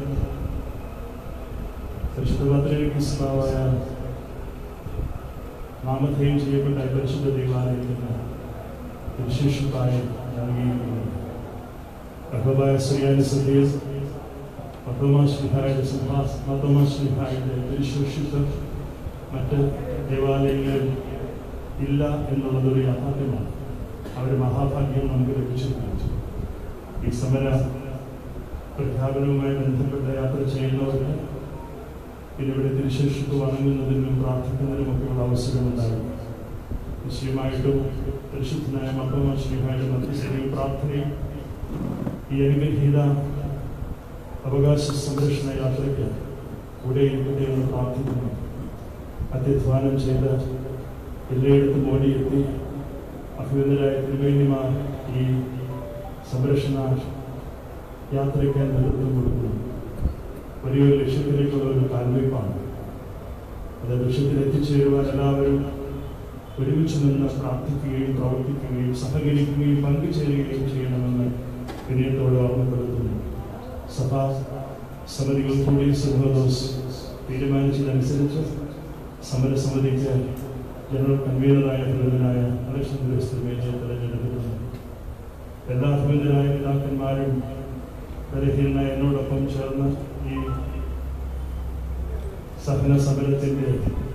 പരിശുദ്ധ പത്രീസ്ലാവായ നാമധേയം ചെയ്യപ്പെട്ട ഈ പരിശുദ്ധ ദേവാലയത്തിന് വിശേഷത്തായി നൽകിയിരിക്കുന്നു യഹോബായ ശ്രീയാനി സഭയിൽ മതോമാശ്ലിഹായുടെ സിംഹാസ് മതോമാശ്ലിഹായുടെ വിശേഷിത്വം മറ്റ് ദേവാലയങ്ങളിൽ ഇല്ല എന്നുള്ളതൊരു യാഥാർത്ഥ്യമാണ് അവർ മഹാഭാഗ്യം നമുക്ക് ലഭിച്ചിട്ടുണ്ട് ഈ സമര പ്രഖ്യാപനവുമായി ബന്ധപ്പെട്ട യാത്ര ചെയ്യുന്നവർക്ക് ഇതിവിടെ തിരുശേഷിപ്പ് വണങ്ങുന്നതിനും പ്രാർത്ഥിക്കുന്നതിനുമൊക്കെയുള്ള അവസരമുണ്ടാകും നിശ്ചയമായിട്ടും പരിശുദ്ധനായ മർദ്ദമ ശ്രീഹായുടെ മധ്യസ്ഥയും പ്രാർത്ഥനയും ഈ അനുഗ്രഹീത അവകാശ സംരക്ഷണ യാത്രയ്ക്ക് കൂടെ ഇരിക്കട്ടെ എന്ന് പ്രാർത്ഥിക്കുന്നു അത്യധ്വാനം ചെയ്ത് എല്ലായിടത്തും ഓടിയെത്തി അഭിനന്ദരായ തിരുവേണിമാർ ഈ സംരക്ഷണ യാത്രയ്ക്ക് നേതൃത്വം കൊടുക്കുന്നു വലിയൊരു ലക്ഷ്യത്തിലേക്കുള്ള ഒരു കാൽവയ്പ്പാണ് അത് ലക്ഷ്യത്തിൽ എത്തിച്ചേരുവാൻ എല്ലാവരും ഒരുമിച്ച് നിന്ന് പ്രാർത്ഥിക്കുകയും പ്രവർത്തിക്കുകയും സഹകരിക്കുകയും പങ്കുചേരുകയും ചെയ്യണമെന്ന് വിനയത്തോട് ഓർമ്മപ്പെടുത്തുന്നു സഭാ സമിതികൾ കൂടി സുഹൃദോസ് തീരുമാനിച്ചതനുസരിച്ച് സമരസമിതിക്ക് ജനറൽ കൺവീനറായ പ്രസിഡന്റായ അലക്സാണ്ടർ സ്ത്രീമേജയെ തെരഞ്ഞെടുത്തിട്ടുണ്ട് എല്ലാ അഭിനന്ദനായ നേതാക്കന്മാരും ബലഹീനായ എന്നോടൊപ്പം ചേർന്ന് ഈ സഹന സമരത്തിന്റെ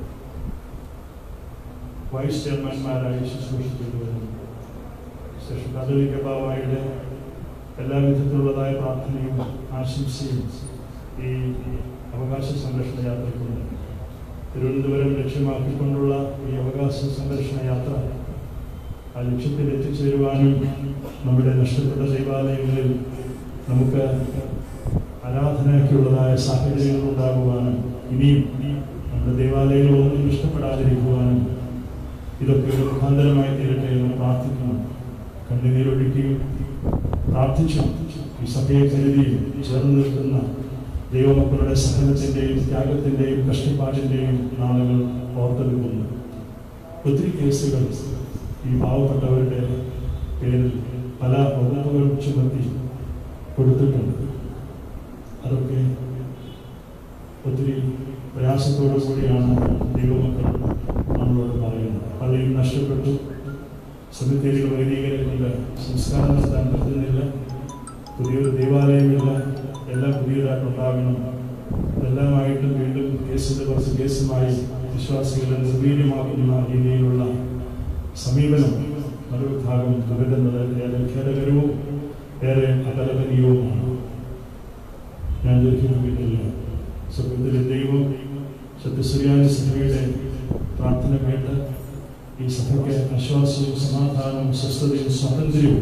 വൈസ് ചെയർമാൻമാരായി ശുശ്രൂഷിച്ചു വരുന്നു ശേഷം കാതോലിക്ക ബാബായുടെ എല്ലാ വിധത്തിലുള്ളതായ പ്രാർത്ഥനയും ആശംസയും ഈ അവകാശ സംരക്ഷണ യാത്രയ്ക്കുണ്ട് തിരുവനന്തപുരം ലക്ഷ്യമാക്കിക്കൊണ്ടുള്ള ഈ അവകാശ സംരക്ഷണ യാത്ര ആ ലക്ഷ്യത്തിൽ എത്തിച്ചേരുവാനും നമ്മുടെ നഷ്ടപ്പെട്ട ദൈവാലയങ്ങളിൽ നമുക്ക് ആരാധനയ്ക്കുള്ളതായ സാഹചര്യങ്ങൾ ഉണ്ടാകുവാനും ഇനിയും നമ്മുടെ ദേവാലയങ്ങളൊന്നും നഷ്ടപ്പെടാതിരിക്കുവാനും ഇതൊക്കെ ഒരു മുഖാന്തരമായി തീരട്ടെ എന്ന് പ്രാർത്ഥിക്കണം കണ്ണുനീരൊഴുക്കിയും പ്രാർത്ഥിച്ചും ഈ സഭയെ കരുതിയും ചേർന്ന് നിൽക്കുന്ന ദൈവമക്കളുടെ സഹനത്തിൻ്റെയും ത്യാഗത്തിൻ്റെയും കഷ്ടപ്പാടിൻ്റെയും നാളുകൾ ഓർത്തെടുക്കുന്നു ഒത്തിരി കേസുകൾ ഈ പാവപ്പെട്ടവരുടെ പേരിൽ പല വകുപ്പുകൾ ചുമത്തി കൊടുത്തിട്ടുണ്ട് അതൊക്കെ ഒത്തിരി പ്രയാസത്തോടു കൂടിയാണ് ദൈവമക്കൾ നമ്മളോട് പറയുന്നത് പള്ളിയും നഷ്ടപ്പെട്ടു സെമിത്തേരികൾ വൈദികരമില്ല സംസ്കാരം നടത്താൻ പറ്റുന്നില്ല പുതിയൊരു ദേവാലയമില്ല എല്ലാം പുതിയതായിട്ടുണ്ടാകണം ഇതെല്ലാമായിട്ടും വീണ്ടും കേസിന്റെ കുറച്ച് കേസുമായി വിശ്വാസികളെ നിർവീര്യമാക്കുന്ന രീതിയിലുള്ള സമീപനം മറുവിഭാഗം തുടരുന്നത് ഏറെ ഖേദകരവും ഏറെ അപലപനീയവുമാണ് ഞാൻ ദീർഘിപ്പിക്കുന്നില്ല സ്വർഗത്തിലെ ദൈവം സത്യശ്രീയാനി സഭയുടെ പ്രാർത്ഥന കേട്ട് ഈ സഭയ്ക്ക് ആശ്വാസവും സമാധാനവും സ്വസ്ഥതയും സ്വാതന്ത്ര്യവും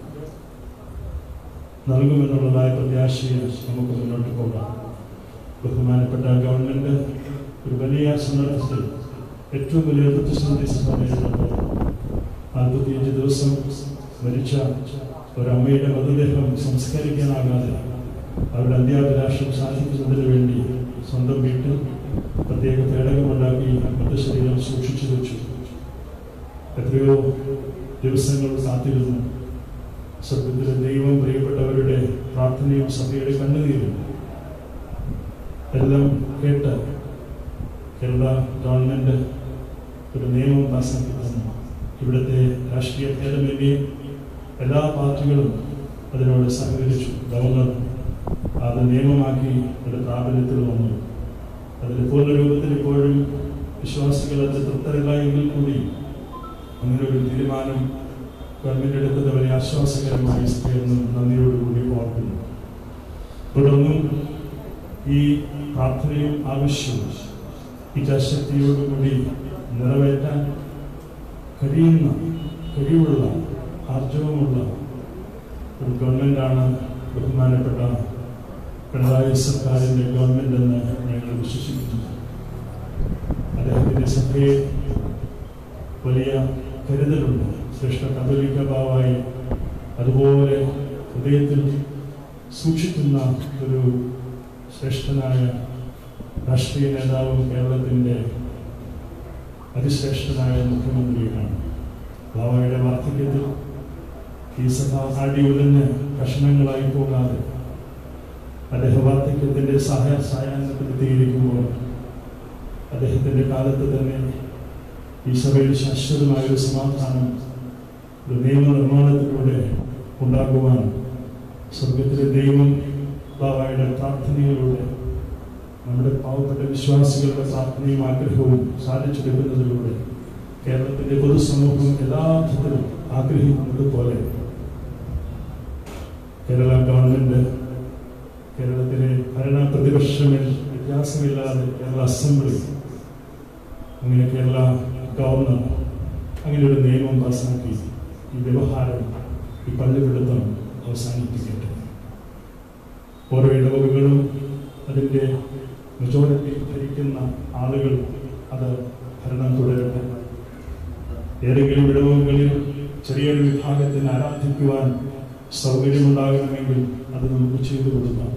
നൽകുമെന്നുള്ളതായ പ്രത്യാശയിൽ നമുക്ക് മുന്നോട്ട് പോകാം ബഹുമാനപ്പെട്ട ഗവൺമെന്റ് ഒരു വലിയ സന്ദർഭത്തിൽ ഏറ്റവും വലിയ പ്രതിസന്ധി സഭ നേരിടുമ്പോൾ നാൽപ്പത്തിയഞ്ച് ദിവസം മരിച്ച ഒരമ്മയുടെ മൃതദേഹം സംസ്കരിക്കാനാകാതെ അവരുടെ അന്ത്യാഭിലാഷം സാധിക്കുന്നതിന് വേണ്ടി സ്വന്തം വീട്ടിൽ പ്രത്യേക പേടകമുണ്ടാക്കി മൃതശരീരം സൂക്ഷിച്ചു വെച്ചു എത്രയോ ദിവസങ്ങൾ കാത്തിരുന്നു സ്വർഗത്തിലെ ദൈവം പ്രിയപ്പെട്ടവരുടെ പ്രാർത്ഥനയും സഭയുടെ കണ്ണുനീരും എല്ലാം കേട്ട് കേരള ഗവൺമെന്റ് ഒരു നിയമം പാസാക്കിത്തന്നു ഇവിടുത്തെ രാഷ്ട്രീയ ഭേദമന്യേ എല്ലാ പാർട്ടികളും അതിനോട് സഹകരിച്ചു ഗവർണർ അത് നിയമമാക്കി അത് പ്രാബല്യത്തിൽ വന്നു അതിന്റെ പൂർണ്ണരൂപത്തിൽ ഇപ്പോഴും വിശ്വാസികൾ അത് തൃപ്തരല്ല എങ്കിൽ കൂടി അങ്ങനെ ഒരു തീരുമാനം ഗവൺമെന്റ് എടുത്തത് വളരെ ആശ്വാസകരമായി എന്ന് നന്ദിയോടുകൂടി ഓർക്കുന്നു തുടർന്നും ഈ പ്രാർത്ഥനയും ആവശ്യവും ഇച്ഛാശക്തിയോടുകൂടി നിറവേറ്റാൻ കഴിയുന്ന കഴിവുള്ള ആർജവമുള്ള ഒരു ഗവൺമെന്റാണ് ബഹുമാനപ്പെട്ട പിണറായി സർക്കാരിന്റെ ഗവൺമെന്റ് എന്ന് ഞങ്ങൾ വിശ്വസിക്കുന്നു അദ്ദേഹത്തിന്റെ സഭയെ വലിയ കരുതലുണ്ട് ശ്രേഷ്ഠ കത്തോലിക്ക ബാവായി അതുപോലെ ഹൃദയത്തിൽ സൂക്ഷിക്കുന്ന ഒരു ശ്രേഷ്ഠനായ രാഷ്ട്രീയ നേതാവും കേരളത്തിൻ്റെ അതിശ്രേഷ്ഠനായ മുഖ്യമന്ത്രിയാണ് ബാവയുടെ വാർദ്ധക്യത്തിൽ ഈ സഭ ആടി ഉലഞ്ഞ് കഷണങ്ങളായി പോകാതെ അദ്ദേഹം വാർദ്ധക്യത്തിൻ്റെ സഹായ സായാഹ്നപ്പെടുത്തിയിരിക്കുമ്പോൾ അദ്ദേഹത്തിൻ്റെ കാലത്ത് തന്നെ ഈ സഭയിൽ ശാശ്വതമായ ഒരു സമാധാനം ഒരു നിയമനിർമ്മാണത്തിലൂടെ ഉണ്ടാകുവാൻ സ്വർഗത്തിലെ ദൈവം ബാബായുടെ പ്രാർത്ഥനയിലൂടെ നമ്മുടെ പാവപ്പെട്ട വിശ്വാസികളുടെ പ്രാർത്ഥനയും ആഗ്രഹവും സാധിച്ചെടുക്കുന്നതിലൂടെ കേരളത്തിന്റെ പൊതുസമൂഹം എല്ലാ അർത്ഥത്തിലും ആഗ്രഹിക്കുന്നത് പോലെ കേരള ഗവൺമെന്റ് കേരളത്തിലെ ഭരണ പ്രതിപക്ഷങ്ങൾ വ്യത്യാസമില്ലാതെ കേരള അസംബ്ലി അങ്ങനെ കേരള ഗവർണർ അങ്ങനെ ഒരു നിയമം പാസാക്കി ഈ വ്യവഹാരം ഈ പള്ളിപിടുത്തം അവസാനിപ്പിക്കട്ടെ ഓരോ ഇടവകകളും അതിൻ്റെ മെജോറിറ്റി ഭരിക്കുന്ന ആളുകൾ അത് ഭരണം തുടരട്ടെ ഏതെങ്കിലും ഇടവകകളിൽ ചെറിയൊരു വിഭാഗത്തിന് ആരാധിക്കുവാൻ സൗകര്യമുണ്ടാകണമെങ്കിൽ അത് നമുക്ക് ചെയ്തു കൊടുക്കാം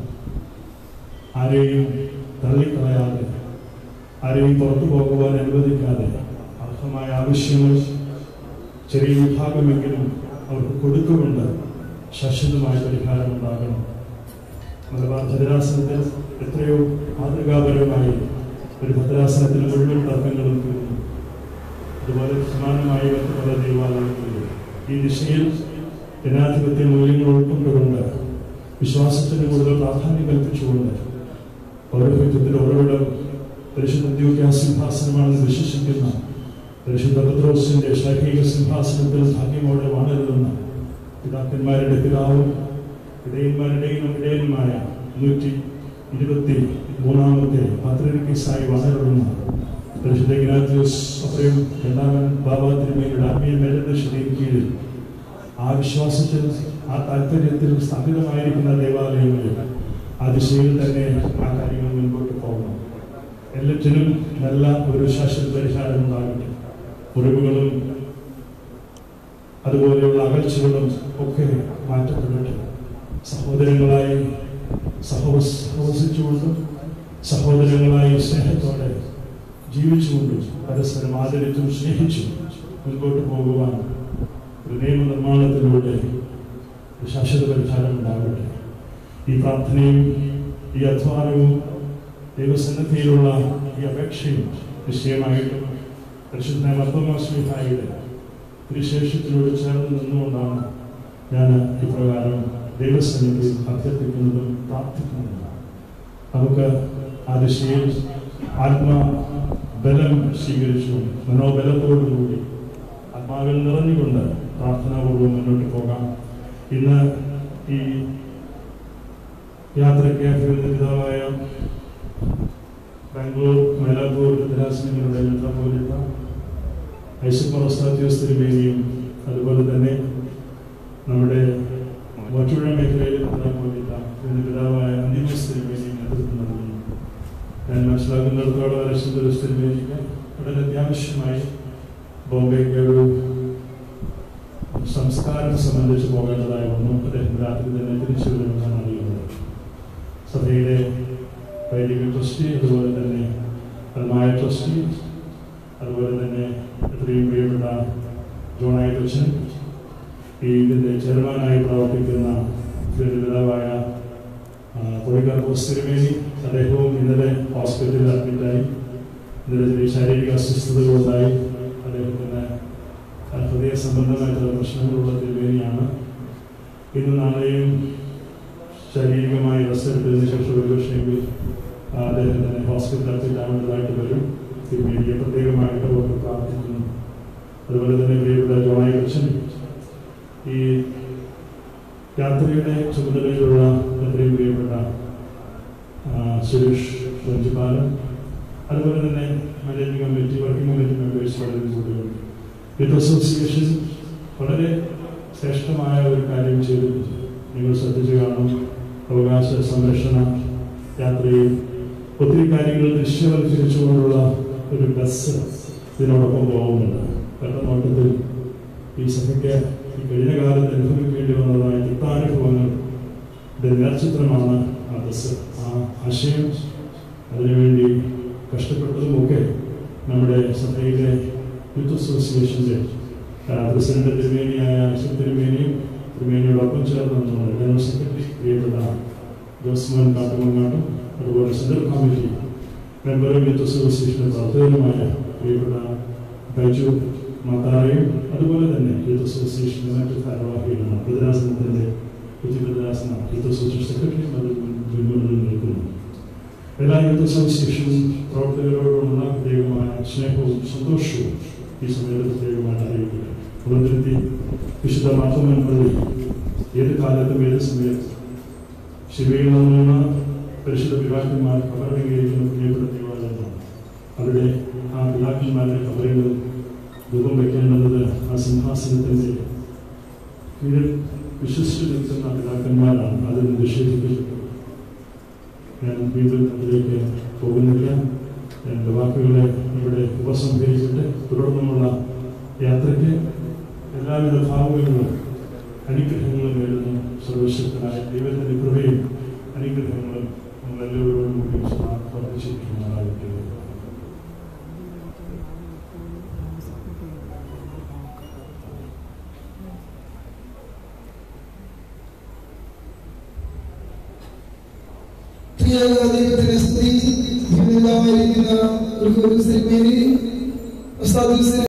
ആരെയും തള്ളിക്കളയാതെ ആരെയും പുറത്തു പോകുവാൻ അനുവദിക്കാതെ അർഹമായ ആവശ്യങ്ങൾ ചെറിയ വിഭാഗമെങ്കിലും അവർക്ക് കൊടുത്തുകൊണ്ട് ശാശ്വതമായ പരിഹാരം ഉണ്ടാകണം മലബാർ ഭദ്രാസനത്തിൽ എത്രയോ മാതൃകാപരമായി ഒരു ഭദ്രാസനത്തിൽ മുഴുവൻ തർക്കങ്ങളും തീർന്നു അതുപോലെ സമാനമായി മറ്റു പല ദേവാലയങ്ങളിലും ഈ ദിശയിൽ ജനാധിപത്യ മൂല്യങ്ങൾ ഉൾക്കൊണ്ടുകൊണ്ട് വിശ്വാസത്തിന് കൂടുതൽ പ്രാധാന്യം കൽപ്പിച്ചുകൊണ്ട് പൗരോഹിത്യത്തിൽ ഉറവിടം പരിശുദ്ധ ദ്യോഗ്യ സിംഹാസനമാണെന്ന് വിശ്വസിക്കുന്ന പരിശുദ്ധ പത്രോസിന്റെ ശൈഹിക സിംഹാസനത്തിൽ ഭാഗ്യമോടെ വാണരുതെന്ന പിതാക്കന്മാരുടെ പിതാവും ഇടയന്മാരുടെയും ഇടയന്മായ നൂറ്റി ഇരുപത്തി മൂന്നാമത്തെ പത്രികസായി വാണരുന്ന പരിശുദ്ധ ഇഗ്നാത്യോസ് അത്രയും രണ്ടാമൻ ബാബ തിരുമേനിയുടെ ആത്മീയ മേലധ്യക്ഷതയും കീഴിൽ ആ വിശ്വാസത്തിൽ ആ താല്പര്യത്തിൽ സ്ഥാപിതമായിരിക്കുന്ന ദേവാലയങ്ങളിൽ ആ ദിശയിൽ തന്നെ ആ കാര്യങ്ങൾ മുൻപോട്ട് പോകണം എല്ലാറ്റിനും നല്ല ഒരു ശാശ്വത പരിഹാരം ഉണ്ടാകട്ടെ മുറിവുകളും അതുപോലെയുള്ള അകൽച്ചകളും ഒക്കെ മാറ്റപ്പെടട്ടെ സഹോദരങ്ങളായി സഹവ സഹവസിച്ചുകൊണ്ടും സഹോദരങ്ങളായി സ്നേഹത്തോടെ ജീവിച്ചുകൊണ്ടും പരസ്പരം ആദരിച്ചും സ്നേഹിച്ചും മുൻപോട്ട് പോകുവാൻ ഒരു നിയമനിർമ്മാണത്തിലൂടെ ഒരു ശാശ്വത പരിഹാരം ഉണ്ടാകട്ടെ ഈ പ്രാർത്ഥനയും ഈ അധ്വാനവും ദൈവസന്നദ്ധിയിലുള്ള ഈ അപേക്ഷയും നിശ്ചയമായിട്ടും പരിശുദ്ധ മർദ്ദമാശ്രീഹായുടെ തിരുശേഷത്തിലൂടെ ചേർന്ന് നിന്നുകൊണ്ടാണ് ഞാൻ ഇപ്രകാരം ദൈവസന്നിധി അഭ്യർത്ഥിക്കുന്നതും പ്രാർത്ഥിക്കുന്നതും നമുക്ക് ആ ദിശയിൽ ആത്മബലം സ്വീകരിച്ചു മനോബലത്തോടുകൂടി ആത്മാവിൽ നിറഞ്ഞുകൊണ്ട് പ്രാർത്ഥനാപൂർവ്വം മുന്നോട്ട് പോകാം ഇന്ന് ഈ യാത്രയ്ക്ക് അഭിനന്ദിതാവായ ബാംഗ്ലൂർ മൈലാപ്പൂർ ഭദ്രാസനങ്ങളുടെ മെത്രാപോലിത്ത ഐസക് മറസ്താത്യോസ് തിരുമേനിയും അതുപോലെ തന്നെ നമ്മുടെ മറ്റുള്ള മേഖലയിലെ മെത്രാപോലിത്ത ഇതിന്റെ പിതാവായ അന്തിമസ് തിരുമേനിയും നേതൃത്വം നൽകി ഞാൻ മനസ്സിലാക്കുന്നിടത്തോളം അലക്ഷ്യദോസ് തിരുമേനിക്ക് വളരെ അത്യാവശ്യമായി ബോംബെക്ക് ഒരു സംസ്കാരം സംബന്ധിച്ച് പോകേണ്ടതായി വന്നു അദ്ദേഹം രാത്രി തന്നെ തിരിച്ചു വരുമെന്നാണ് അറിയുന്നത് സഭയിലെ വൈദിക ട്രസ്റ്റി അതുപോലെ തന്നെ അൽമായ ട്രസ്റ്റി അതുപോലെ തന്നെ എത്രയും പ്രിയപ്പെട്ട ജോണായി കൊച്ചൻ ഈ ഇതിൻ്റെ ചെയർമാനായി പ്രവർത്തിക്കുന്ന പിതാവായ പുള്ളിക്കാർ തിരുമേനി അദ്ദേഹവും ഇന്നലെ ഹോസ്പിറ്റലിൽ അഡ്മിറ്റായി ഇന്നലെ ചെറിയ ശാരീരിക അസ്വസ്ഥതകളുണ്ടായി അദ്ദേഹത്തിന് ഹൃദയ സംബന്ധമായിട്ടുള്ള പ്രശ്നങ്ങളുള്ള തിരുമേനിയാണ് ഇന്ന് നാളെയും ശാരീരികമായി റെസ്റ്റ് എടുത്തതിന് ശേഷം ഒരുപക്ഷെങ്കിൽ അദ്ദേഹത്തിന് ഹോസ്പിറ്റലിൽ അഡ്മിറ്റാവേണ്ടതായിട്ട് വരും തിരുമേനിയെ പ്രത്യേകമായിട്ട് അവർക്ക് പ്രാർത്ഥിക്കുന്നു അതുപോലെ തന്നെ പ്രിയപ്പെട്ട ജോണായി അച്ഛൻ ഈ യാത്രയുടെ ചുമതലയിലുള്ള എത്രയും പ്രിയപ്പെട്ട സുരേഷ് പ്രിൻസിപ്പാലും അതുപോലെ തന്നെ managing committee working committee members വളരെ കൂടിയുണ്ട് വിത്ത് അസോസിയേഷൻ വളരെ ശ്രേഷ്ഠമായ ഒരു കാര്യം ചെയ്തു നിങ്ങൾ ശ്രദ്ധിച്ചു കാണും അവകാശ സംരക്ഷണ യാത്രയിൽ ഒത്തിരി കാര്യങ്ങൾ ദൃശ്യവൽക്കരിച്ചുകൊണ്ടുള്ള ഒരു ബസ് ഇതിനോടൊപ്പം പോകുന്നുണ്ട് പെട്ടെന്നോട്ടത്തിൽ ഈ സഭയ്ക്ക് ഈ കഴിഞ്ഞ കാലത്ത് അനുഭവിക്കേണ്ടി വന്നതായ ചിത്താനുഭവങ്ങൾ നേർചിത്രമാണ് ആ ബസ് ആ ആശയം അതിനുവേണ്ടി കഷ്ടപ്പെട്ടതുമൊക്കെ നമ്മുടെ സഭയിലെ യൂത്ത് അസോസിയേഷൻ്റെ പ്രസിഡന്റ് തിരുമേനിയായ അശ്വത് തിരുമേനിയും തിരുമേനിയോടൊപ്പം ചേർന്ന് നമ്മുടെ ജനറൽ സെക്രട്ടറി പ്രിയപ്പെട്ട ജോസ്മാൻ കാട്ടുമങ്ങാട്ടും അതുപോലെ സെൻട്രൽ കമ്മിറ്റി മെമ്പറും യൂത്ത് അസോസിയേഷൻ്റെ പ്രവർത്തകരുമായ പ്രിയപ്പെട്ട ബൈജു മാതാറയും അതുപോലെ തന്നെ യൂത്ത് അസോസിയേഷൻ്റെ മറ്റു ഭാരവാഹികളാണ് ഭദ്രാസനത്തിൻ്റെ ഭദ്രാസന യൂത്ത് അസോസിയേഷൻ സെക്രട്ടറിയും അതിൽ മുൻപിൽ നിൽക്കുന്നു എല്ലാ യൂത്ത് അസോസിയേഷൻ പ്രവർത്തകരോടുമുള്ള പ്രത്യേകമായ സ്നേഹവും സന്തോഷവും ഈ സമയത്ത് പ്രത്യേകമായിട്ട് അറിയിക്കുക കുളത്തിരുത്തി വിശുദ്ധ മാധവൻ പള്ളി ഏത് കാലത്തും ഏത് സമയത്തും ശിവയിൽ നിന്നുള്ള പരിശുദ്ധ പിതാക്കന്മാർ കബറടങ്ങിയിരിക്കുന്ന പ്രിയപ്പെട്ട ദൈവാലയമാണ് അവരുടെ ആ പിതാക്കന്മാരുടെ കബറുകൾ രൂപം വയ്ക്കേണ്ടത് ആ സിംഹാസനത്തിൻ്റെ കീഴിൽ വിശ്വസിച്ച് നിൽക്കുന്ന പിതാക്കന്മാരാണ് അതിൽ നിഷേധിക്കപ്പെട്ടത് ഞാൻ വീണ്ടും അതിലേക്ക് പോകുന്നില്ല എൻ്റെ വാക്കുകളെ ഇവിടെ ഉപസംഹരിച്ചിട്ട് തുടർന്നുമുള്ള യാത്രയ്ക്ക് എല്ലാവിധ ഭാവുകങ്ങളും അനുഗ്രഹങ്ങളും നേടുന്നു സർവശക്തനായ ദൈവത്തിൻ്റെ കൃപയും അനുഗ്രഹങ്ങളും നമ്മളെല്ലാവരോടും കൂടി വർദ്ധിച്ചിരിക്കുന്നതായിട്ട് ദൈവത്തിന്റെ സ്ത്രീ ജീവിതമായിരിക്കുന്ന ഒരു ഒരു സിനിമയിൽ